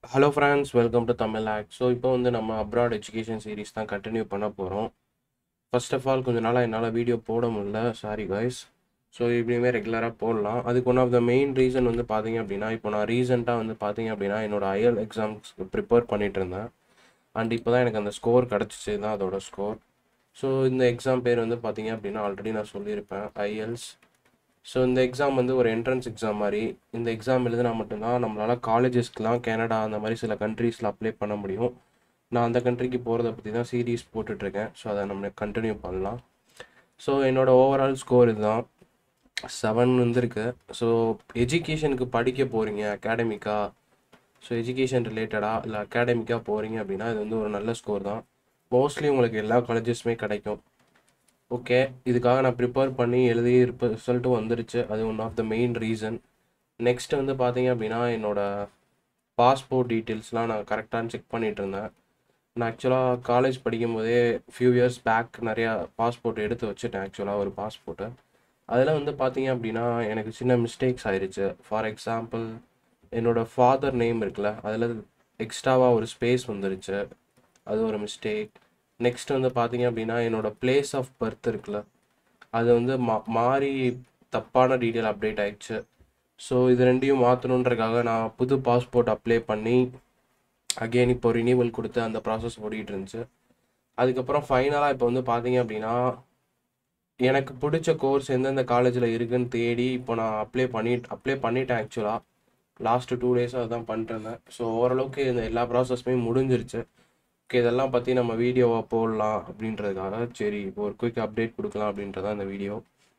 hello friends welcome to Tamil act so இப்போ வந்து நம்ம அப்ராட் எஜுகேஷன் சீரிஸ் தான் கண்டினியூ பண்ண போகிறோம் ஃபர்ஸ்ட் ஆஃப் ஆல் கொஞ்ச நாளாக என்னால் வீடியோ போட முடியல சாரி காய்ஸ் ஸோ இப்படியுமே ரெகுலராக போடலாம் அதுக்கு one of the main reason வந்து பார்த்தீங்க அப்படின்னா இப்போ நான் ரீசெண்டாக வந்து பார்த்தீங்க அப்படின்னா என்னோட ஐஎல் எக்ஸாம்ஸ்க்கு ப்ரிப்பேர் பண்ணிட்டு இருந்தேன் அண்ட் இப்போ தான் எனக்கு அந்த ஸ்கோர் கிடச்சிச்சு தான் அதோட ஸ்கோர் ஸோ இந்த எக்ஸாம் பேர் வந்து பார்த்தீங்க அப்படின்னா ஆல்ரெடி நான் சொல்லியிருப்பேன் ஐஎல்ஸ் ஸோ இந்த எக்ஸாம் வந்து ஒரு என்ட்ரன்ஸ் எக்ஸாம் மாதிரி இந்த எக்ஸாம் எழுதினா மட்டும்தான் நம்மளால் காலேஜஸ்க்குலாம் கனடா அந்த மாதிரி சில கண்ட்ரீஸில் அப்ளை பண்ண முடியும் நான் அந்த கண்ட்ரிக்கு போகிறத பற்றி தான் சீரீஸ் போட்டுட்ருக்கேன் ஸோ அதை நம்ம கண்டினியூ பண்ணலாம் ஸோ என்னோட ஓவரால் ஸ்கோர் இதுதான் செவன் வந்துருக்கு ஸோ எஜுகேஷனுக்கு படிக்க போகிறீங்க அகாடமிக்காக ஸோ எஜுகேஷன் ரிலேட்டடாக இல்லை அகாடமிக்காக போகிறீங்க அப்படின்னா இது வந்து ஒரு நல்ல ஸ்கோர் தான் மோஸ்ட்லி உங்களுக்கு எல்லா காலேஜஸுமே கிடைக்கும் ஓகே இதுக்காக நான் ப்ரிப்பேர் பண்ணி எழுதி ரிசல்ட்டும் வந்துருச்சு அது one of the main reason next வந்து பார்த்தீங்க அப்படின்னா என்னோட பாஸ்போர்ட் டீட்டெயில்ஸ்லாம் நான் கரெக்டாக செக் பண்ணிட்டு இருந்தேன் நான் ஆக்சுவலாக காலேஜ் படிக்கும்போதே ஃபியூ இயர்ஸ் பேக் நிறையா பாஸ்போர்ட் எடுத்து வச்சுட்டேன் ஆக்சுவலாக ஒரு பாஸ்போர்ட்டு அதில் வந்து பார்த்தீங்க அப்படின்னா எனக்கு சின்ன மிஸ்டேக்ஸ் ஆயிடுச்சு ஃபார் எக்ஸாம்பிள் என்னோட ஃபாதர் நேம் இருக்குல்ல அதில் எக்ஸ்ட்ராவாக ஒரு ஸ்பேஸ் வந்துருச்சு அது ஒரு மிஸ்டேக் நெக்ஸ்ட் வந்து பார்த்தீங்க அப்படின்னா என்னோட பிளேஸ் ஆஃப் பர்த் இருக்குல்ல அது வந்து மா மாறி தப்பான டீட்டெயில் அப்டேட் ஆயிடுச்சு ஸோ இது ரெண்டையும் மாற்றணுன்றக்காக நான் புது பாஸ்போர்ட் அப்ளை பண்ணி அகெயின் இப்போ ரினியூவல் கொடுத்து அந்த ப்ராசஸ் ஓடிட்டு இருந்துச்சு அதுக்கப்புறம் ஃபைனலாக இப்போ வந்து பார்த்தீங்க அப்படின்னா எனக்கு பிடிச்ச கோர்ஸ் எந்தெந்த காலேஜில் இருக்குன்னு தேடி இப்போ நான் அப்ளை பண்ணிட்டு அப்ளை பண்ணிட்டேன் ஆக்சுவலாக லாஸ்ட்டு டூ டேஸாக அதுதான் பண்ணிட்டுருந்தேன் ஸோ ஓரளவுக்கு இந்த எல்லா ப்ராசஸுமே முடிஞ்சிருச்சு ஓகே இதெல்லாம் பற்றி நம்ம வீடியோவாக போடலாம் அப்படின்றதுக்காக சரி இப்போ ஒரு குயிக் அப்டேட் கொடுக்கலாம் அப்படின்றதான் இந்த வீடியோ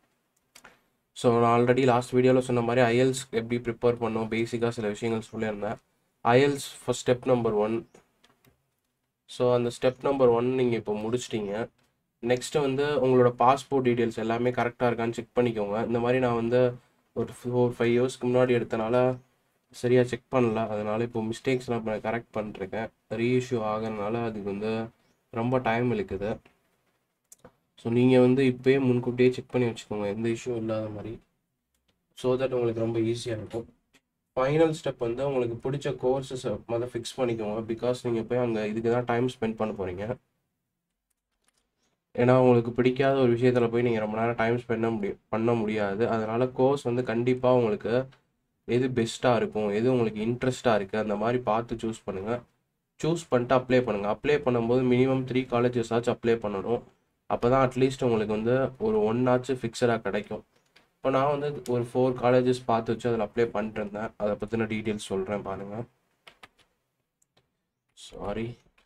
ஸோ நான் ஆல்ரெடி லாஸ்ட் வீடியோவில் சொன்ன மாதிரி ஐஎல்ஸ் எப்படி ப்ரிப்பேர் பண்ணும் பேசிக்காக சில விஷயங்கள் சொல்லியிருந்தேன் IELTS first step number one so அந்த ஸ்டெப் நம்பர் ஒன் நீங்கள் இப்போ முடிச்சிட்டிங்க நெக்ஸ்ட்டு வந்து உங்களோட பாஸ்போர்ட் டீட்டெயில்ஸ் எல்லாமே கரெக்டாக இருக்கான்னு செக் பண்ணிக்கோங்க இந்த மாதிரி நான் வந்து ஒரு ஃபோர் ஃபைவ் இயர்ஸ்க்கு முன்னாடி எடுத்தனால சரியாக செக் பண்ணல அதனால் இப்போ மிஸ்டேக்ஸ்லாம் இப்போ கரெக்ட் பண்ணிருக்கேன் ரீஇஷ்யூ ஆகிறதுனால அதுக்கு வந்து ரொம்ப டைம் இழுக்குது ஸோ நீங்கள் வந்து இப்போயே முன்கூட்டியே செக் பண்ணி வச்சுக்கோங்க எந்த இஷ்யூ இல்லாத மாதிரி ஸோ தட் உங்களுக்கு ரொம்ப ஈஸியாக இருக்கும் ஃபைனல் ஸ்டெப் வந்து உங்களுக்கு பிடிச்ச கோர்ஸஸ் முதல்ல ஃபிக்ஸ் பண்ணிக்கோங்க பிகாஸ் நீங்கள் போய் அங்கே இதுக்கு தான் டைம் ஸ்பெண்ட் பண்ண போகிறீங்க ஏன்னா உங்களுக்கு பிடிக்காத ஒரு விஷயத்தில் போய் நீங்கள் ரொம்ப நேரம் டைம் ஸ்பெண்ட் பண்ண முடியும் பண்ண முடியாது அதனால் கோர்ஸ் வந்து கண்டிப்பாக உங்களுக்கு எது பெஸ்ட்டாக இருக்கும் எது உங்களுக்கு இன்ட்ரெஸ்ட்டாக இருக்குது அந்த மாதிரி பார்த்து சூஸ் பண்ணுங்கள் சூஸ் பண்ணிட்டு அப்ளை பண்ணுங்கள் அப்ளை பண்ணும்போது மினிமம் த்ரீ காலேஜஸ் ஆச்சும் அப்ளை பண்ணணும் அப்போ தான் அட்லீஸ்ட் உங்களுக்கு வந்து ஒரு ஒன் ஆச்சு ஃபிக்ஸடாக கிடைக்கும் இப்போ நான் வந்து ஒரு ஃபோர் காலேஜஸ் பார்த்து வச்சு அதில் அப்ளை பண்ணிட்டு இருந்தேன் அதை பற்றின டீட்டெயில்ஸ் சொல்கிறேன் பாருங்கள் சாரி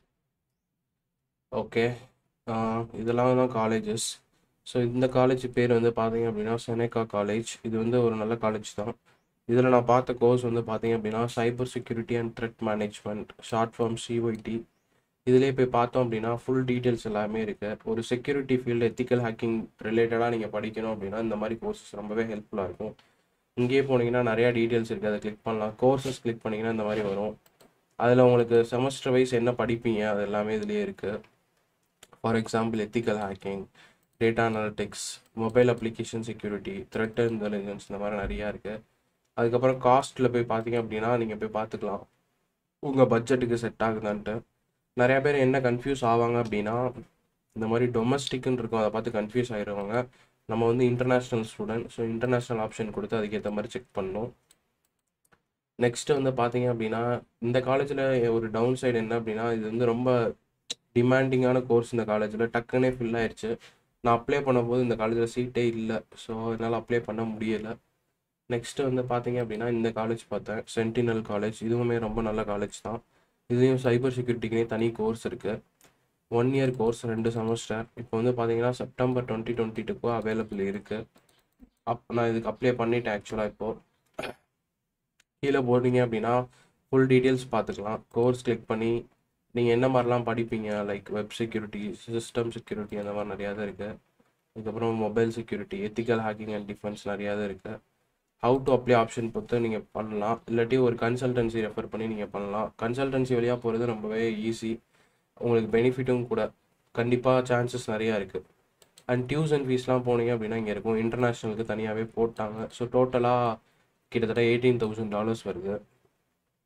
ஓகே இதெல்லாம் தான் காலேஜஸ் ஸோ இந்த காலேஜ் பேர் வந்து பார்த்தீங்க அப்படின்னா செனேகா காலேஜ் இது வந்து ஒரு நல்ல காலேஜ் தான் இதில் நான் பார்த்த கோர்ஸ் வந்து பார்த்தீங்க அப்படின்னா cyber security and threat management short form CYT இதிலே போய் பார்த்தோம் அப்படின்னா ஃபுல் டீட்டெயில்ஸ் எல்லாமே இருக்குது ஒரு செக்யூரிட்டி ஃபீல்டு எத்திக்கல் ஹேக்கிங் ரிலேட்டடாக நீங்கள் படிக்கணும் அப்படின்னா இந்த மாதிரி கோர்சஸ் ரொம்பவே ஹெல்ப்ஃபுல்லாக இருக்கும் இங்கேயே போனீங்கன்னா நிறையா டீட்டெயில்ஸ் இருக்குது அதை கிளிக் பண்ணலாம் கோர்சஸ் கிளிக் பண்ணிங்கன்னா இந்த மாதிரி வரும் அதில் உங்களுக்கு செமஸ்டர் வைஸ் என்ன படிப்பீங்க அது எல்லாமே இதுலேயே இருக்குது for example ethical hacking data analytics mobile application security threat intelligence இந்த மாதிரி நிறையா இருக்குது அதுக்கப்புறம் காஸ்ட்டில் போய் பார்த்தீங்க அப்படின்னா நீங்கள் போய் பார்த்துக்கலாம் உங்கள் பட்ஜெட்டுக்கு செட் ஆகுதான்ட்டு நிறையா பேர் என்ன கன்ஃபியூஸ் ஆவாங்க அப்படின்னா இந்த மாதிரி டொமஸ்டிக்னு இருக்கும் அதை பார்த்து கன்ஃபியூஸ் ஆகிடுவாங்க நம்ம வந்து international student so international option கொடுத்து அதுக்கேற்ற மாதிரி செக் பண்ணணும் நெக்ஸ்ட்டு வந்து பார்த்தீங்க அப்படின்னா இந்த காலேஜில் ஒரு டவுன் சைடு என்ன அப்படின்னா இது வந்து ரொம்ப டிமாண்டிங்கான கோர்ஸ் இந்த காலேஜில் டக்குன்னே ஃபில் ஆயிடுச்சு நான் அப்ளை பண்ணும்போது இந்த காலேஜில் சீட்டே இல்லை ஸோ என்னால் அப்ளை பண்ண முடியலை நெக்ஸ்ட்டு வந்து பார்த்தீங்க அப்படின்னா இந்த காலேஜ் பார்த்தேன் சென்டினல் காலேஜ் இதுவுமே ரொம்ப நல்ல காலேஜ் தான் இதுலேயும் சைபர் செக்யூரிட்டிக்குனே தனி கோர்ஸ் இருக்குது ஒன் இயர் கோர்ஸ் ரெண்டு செமஸ்டர் இப்போ வந்து பார்த்தீங்கன்னா செப்டம்பர் டுவெண்ட்டி டுவெண்ட்டி டூக்கோ அவைலபிள் இருக்குது அப் நான் இதுக்கு அப்ளை பண்ணிட்டேன் ஆக்சுவலாக இப்போது கீழே போனீங்க அப்படின்னா ஃபுல் டீட்டெயில்ஸ் பார்த்துக்கலாம் கோர்ஸ் கிளிக் பண்ணி நீங்கள் என்ன மாதிரிலாம் படிப்பீங்க like web security system security அந்த மாதிரி நிறையா தான் இருக்குது அதுக்கப்புறம் mobile security ethical hacking and defence நிறையா தான் இருக்குது ஹவு டு அப்ளை ஆப்ஷன் பொறுத்து நீங்கள் பண்ணலாம் இல்லாட்டி ஒரு கன்சல்டன்சி ரெஃபர் பண்ணி நீங்கள் பண்ணலாம் கன்சல்டன்சி வழியாக போகிறது ரொம்பவே ஈஸி உங்களுக்கு பெனிஃபிட்டும் கூட கண்டிப்பாக சான்சஸ் நிறையா இருக்குது அண்ட் டியூஷன் ஃபீஸ்லாம் போனீங்க அப்படின்னா இங்கே இருக்கும் இன்டர்நேஷ்னலுக்கு தனியாகவே போட்டாங்க ஸோ டோட்டலாக கிட்டத்தட்ட எயிட்டீன் தௌசண்ட் டாலர்ஸ் வருது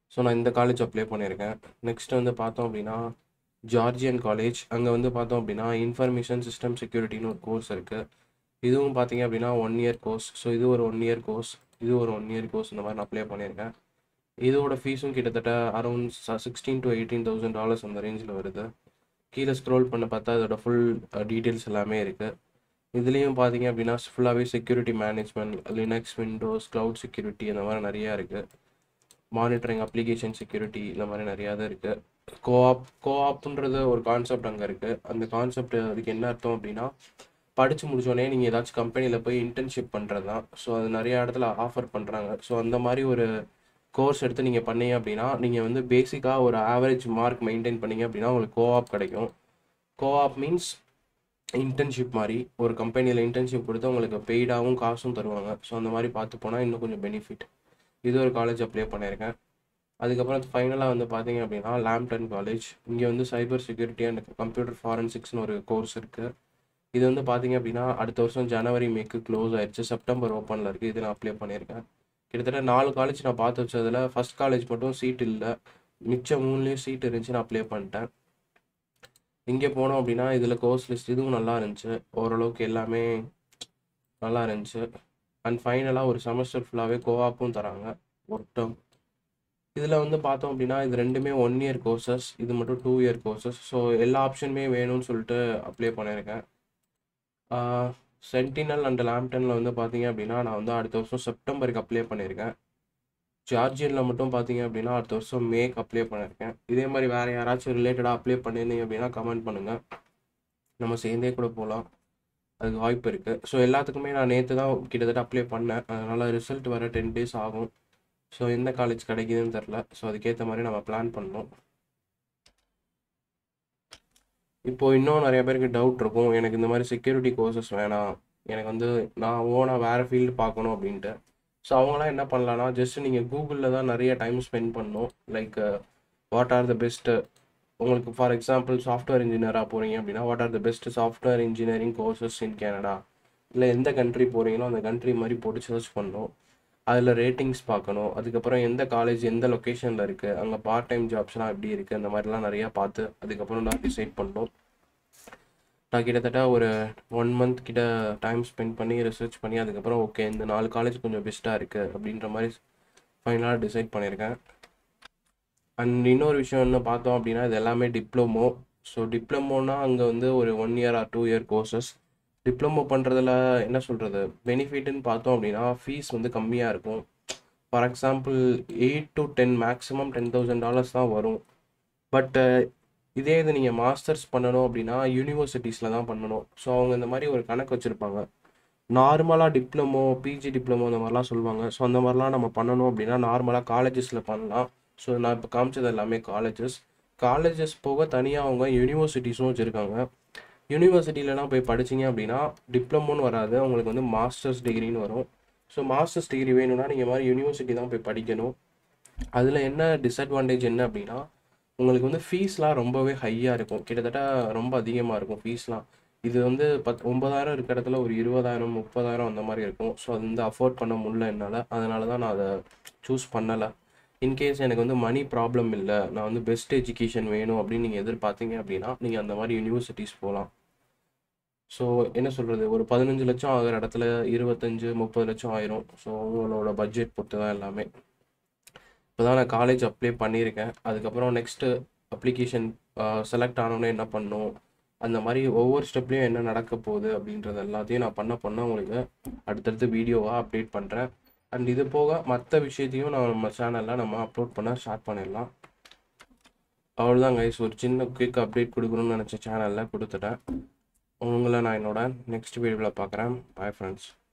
ஸோ நான் இந்த காலேஜ் அப்ளை பண்ணியிருக்கேன் நெக்ஸ்ட் வந்து பார்த்தோம் அப்படின்னா ஜார்ஜியன் காலேஜ் அங்கே வந்து பார்த்தோம் அப்படின்னா இன்ஃபர்மேஷன் சிஸ்டம் செக்யூரிட்டின்னு ஒரு கோர்ஸ் இருக்குது இதுவும் பார்த்தீங்க அப்படின்னா ஒன் இயர் கோர்ஸ் ஸோ இது ஒரு ஒன் இயர் கோர்ஸ் இது ஒரு ஒன் இயர் கோர்ஸ் இந்த மாதிரி நான் அப்ளை பண்ணியிருக்கேன் இதோட ஃபீஸும் கிட்டத்தட்ட around sixteen to eighteen thousand dollars அந்த ரேஞ்சில் வருது கீழே ஸ்க்ரோல் பண்ண பார்த்தா அதோட ஃபுல் டீட்டெயில்ஸ் எல்லாமே இருக்குது இதுலேயும் பார்த்தீங்க அப்படின்னா ஃபுல்லாகவே security management Linux Windows cloud security அந்த மாதிரி நிறையா இருக்குது மானிட்டரிங் அப்ளிகேஷன் செக்யூரிட்டி இந்த மாதிரி நிறையா தான் இருக்குது கோஆப் கோஆப்ன்றது ஒரு கான்செப்ட் அங்கே இருக்குது அந்த கான்செப்ட் அதுக்கு என்ன அர்த்தம் அப்படின்னா படித்து முடிச்சோடனே நீங்கள் ஏதாச்சும் கம்பெனியில் போய் இன்டர்ன்ஷிப் பண்ணுறது தான் ஸோ அது நிறைய இடத்துல ஆஃபர் பண்ணுறாங்க ஸோ அந்த மாதிரி ஒரு கோர்ஸ் எடுத்து நீங்கள் பண்ணீங்க அப்படின்னா நீங்கள் வந்து பேசிக்காக ஒரு ஆவரேஜ் மார்க் மெயின்டைன் பண்ணீங்க அப்படின்னா உங்களுக்கு கோஆப் கிடைக்கும் கோஆப் மீன்ஸ் இன்டர்ன்ஷிப் மாதிரி ஒரு கம்பெனியில் இன்டர்ன்ஷிப் கொடுத்து உங்களுக்கு பெய்டாகவும் காசும் தருவாங்க ஸோ அந்த மாதிரி பார்த்து போனால் இன்னும் கொஞ்சம் பெனிஃபிட் இது ஒரு காலேஜ் அப்ளை பண்ணியிருக்கேன் அதுக்கப்புறம் ஃபைனலாக வந்து பார்த்தீங்க அப்படின்னா லேம்டன் காலேஜ் இங்கே வந்து சைபர் செக்யூரிட்டி அண்ட் கம்ப்யூட்டர் ஃபாரன்சிக்ஸ்னு ஒரு கோர்ஸ் இருக்குது இது வந்து பார்த்தீங்க அப்படின்னா அடுத்த வருஷம் ஜனவரி மேக்கு க்ளோஸ் ஆயிடுச்சு செப்டம்பர் ஓப்பனில் இருக்குது இது நான் அப்ளை பண்ணியிருக்கேன் கிட்டத்தட்ட நாலு காலேஜ் நான் பார்த்து வச்சதில் ஃபஸ்ட் காலேஜ் மட்டும் சீட் இல்லை மிச்சம் மூணுலேயும் சீட் இருந்துச்சு நான் அப்ளை பண்ணிட்டேன் இங்கே போனோம் அப்படின்னா இதில் கோர்ஸ் லிஸ்ட் இதுவும் நல்லா இருந்துச்சு ஓரளவுக்கு எல்லாமே நல்லா இருந்துச்சு அண்ட் ஃபைனலாக ஒரு செமஸ்டர் ஃபுல்லாகவே கோஆப்பும் தராங்க ஒர்க் டேர்ம் இதில் வந்து பார்த்தோம் அப்படின்னா இது ரெண்டுமே ஒன் இயர் கோர்சஸ் இது மட்டும் டூ இயர் கோர்சஸ் ஸோ எல்லா ஆப்ஷனுமே வேணும்னு சொல்லிட்டு அப்ளை பண்ணியிருக்கேன் சென்டினல் அண்ட் லேம்டனில் வந்து பார்த்தீங்க அப்படின்னா நான் வந்து அடுத்த வருஷம் செப்டம்பருக்கு அப்ளை பண்ணியிருக்கேன் ஜார்ஜியனில் மட்டும் பார்த்தீங்க அப்படின்னா அடுத்த வருஷம் மேக்கு அப்ளை பண்ணியிருக்கேன் இதே மாதிரி வேறு யாராச்சும் ரிலேட்டடாக அப்ளை பண்ணியிருந்தீங்க அப்படின்னா கமெண்ட் பண்ணுங்கள் நம்ம சேர்ந்தே கூட போகலாம் அதுக்கு வாய்ப்பு இருக்குது ஸோ எல்லாத்துக்குமே நான் நேற்று தான் கிட்டத்தட்ட அப்ளை பண்ணேன் அதனால் ரிசல்ட் வர டென் டேஸ் ஆகும் ஸோ எந்த காலேஜ் கிடைக்குதுன்னு தெரில ஸோ அதுக்கேற்ற மாதிரி நம்ம பிளான் பண்ணோம் இப்போது இன்னும் நிறைய பேருக்கு டவுட் இருக்கும் எனக்கு இந்த மாதிரி செக்யூரிட்டி கோர்சஸ் வேணாம் எனக்கு வந்து நான் ஓனாக வேறு ஃபீல்டு பார்க்கணும் அப்படின்ட்டு ஸோ அவங்களாம் என்ன பண்ணலான்னா ஜஸ்ட் நீங்கள் கூகுளில் தான் நிறைய டைம் ஸ்பெண்ட் பண்ணணும் like what are the best உங்களுக்கு ஃபார் எக்ஸாம்பிள் சாஃப்ட்வேர் இன்ஜினியராக போகிறீங்க அப்படின்னா what are the best software engineering courses in Canada இல்லை எந்த கண்ட்ரி போகிறீங்களோ அந்த கண்ட்ரி மாதிரி போட்டு சர்ச் பண்ணணும் அதில் ரேட்டிங்ஸ் பார்க்கணும் அதுக்கப்புறம் எந்த காலேஜ் எந்த லொக்கேஷனில் இருக்குது அங்கே பார்ட் டைம் ஜாப்ஸ்லாம் எப்படி இருக்குது அந்த மாதிரிலாம் நிறையா பார்த்து அதுக்கப்புறம் நான் டிசைட் பண்ணோம் நான் கிட்டத்தட்ட ஒரு ஒன் மந்த் கிட்ட டைம் ஸ்பெண்ட் பண்ணி ரிசர்ச் பண்ணி அதுக்கப்புறம் ஓகே இந்த நாலு காலேஜ் கொஞ்சம் பெஸ்ட்டாக இருக்குது அப்படின்ற மாதிரி ஃபைனலாக டிசைட் பண்ணியிருக்கேன் அண்ட் இன்னொரு விஷயம் என்ன பார்த்தோம் அப்படின்னா இது எல்லாமே டிப்ளமோ ஸோ டிப்ளமோனா அங்கே வந்து ஒரு one year or two year courses diploma பண்ணுறதுல என்ன சொல்கிறது பெனிஃபிட்னு பார்த்தோம் அப்படின்னா ஃபீஸ் வந்து கம்மியாக இருக்கும் for example eight to ten maximum ten thousand dollars தான் வரும் பட்டு இதே இது நீங்கள் மாஸ்டர்ஸ் பண்ணணும் அப்படின்னா யூனிவர்சிட்டிஸில் தான் பண்ணணும் ஸோ அவங்க இந்த மாதிரி ஒரு கணக்கு வச்சுருப்பாங்க நார்மலாக டிப்ளமோ பிஜி டிப்ளமோ அந்த மாதிரிலாம் சொல்லுவாங்க ஸோ அந்த மாதிரிலாம் நம்ம பண்ணணும் அப்படின்னா நார்மலாக காலேஜஸில் பண்ணலாம் ஸோ நான் இப்போ காமிச்சது எல்லாமே காலேஜஸ் காலேஜஸ் போக தனியாக அவங்க யூனிவர்சிட்டிஸும் வச்சுருக்காங்க யூனிவர்சிட்டிலலாம் போய் படிச்சீங்க அப்படின்னா டிப்ளமோன்னு வராது உங்களுக்கு வந்து மாஸ்டர்ஸ் டிகிரின்னு வரும் ஸோ மாஸ்டர்ஸ் டிகிரி வேணும்னா நீங்கள் மாதிரி யூனிவர்சிட்டி தான் போய் படிக்கணும் அதில் என்ன டிஸ்அட்வான்டேஜ் என்ன அப்படின்னா உங்களுக்கு வந்து ஃபீஸ்லாம் ரொம்பவே ஹையாக இருக்கும் கிட்டத்தட்ட ரொம்ப அதிகமாக இருக்கும் ஃபீஸ்லாம் இது வந்து பத் ஒன்பதாயிரம் இருக்க இடத்துல ஒரு இருபதாயிரம் முப்பதாயிரம் அந்த மாதிரி இருக்கும் ஸோ அது வந்து அஃபோர்ட் பண்ண முடியல என்னால் அதனால தான் நான் அதை சூஸ் பண்ணலை இன்கேஸ் எனக்கு வந்து மணி ப்ராப்ளம் இல்லை நான் வந்து பெஸ்ட் எஜுகேஷன் வேணும் அப்படின்னு நீங்கள் எதிர்பார்த்தீங்க அப்படின்னா நீங்கள் அந்த மாதிரி யூனிவர்சிட்டிஸ் போகலாம் ஸோ என்ன சொல்கிறது ஒரு பதினஞ்சு லட்சம் ஆகிற இடத்துல இருபத்தஞ்சு முப்பது லட்சம் ஆயிரும் ஸோ உங்களோட பட்ஜெட் பொறுத்து தான் எல்லாமே இப்போ தான் நான் காலேஜ் அப்ளை பண்ணியிருக்கேன் அதுக்கப்புறம் நெக்ஸ்ட்டு அப்ளிகேஷன் செலக்ட் ஆனோடனே என்ன பண்ணும் அந்த மாதிரி ஒவ்வொரு ஸ்டெப்லேயும் என்ன நடக்க போகுது அப்படின்றது எல்லாத்தையும் நான் பண்ண பண்ண உங்களுக்கு அடுத்தடுத்து வீடியோவாக அப்டேட் பண்ணுறேன் அண்ட் இது போக மற்ற விஷயத்தையும் நான் நம்ம சேனலில் நம்ம அப்லோட் பண்ண ஸ்டார்ட் பண்ணிடலாம் அவ்வளோதான் கைஸ் ஒரு சின்ன குயிக் அப்டேட் கொடுக்கணும்னு நினச்ச சேனலில் கொடுத்துட்டேன் உங்களை நான் என்னோட நெக்ஸ்ட் வீடியோவில் பார்க்குறேன் பாய் ஃப்ரெண்ட்ஸ்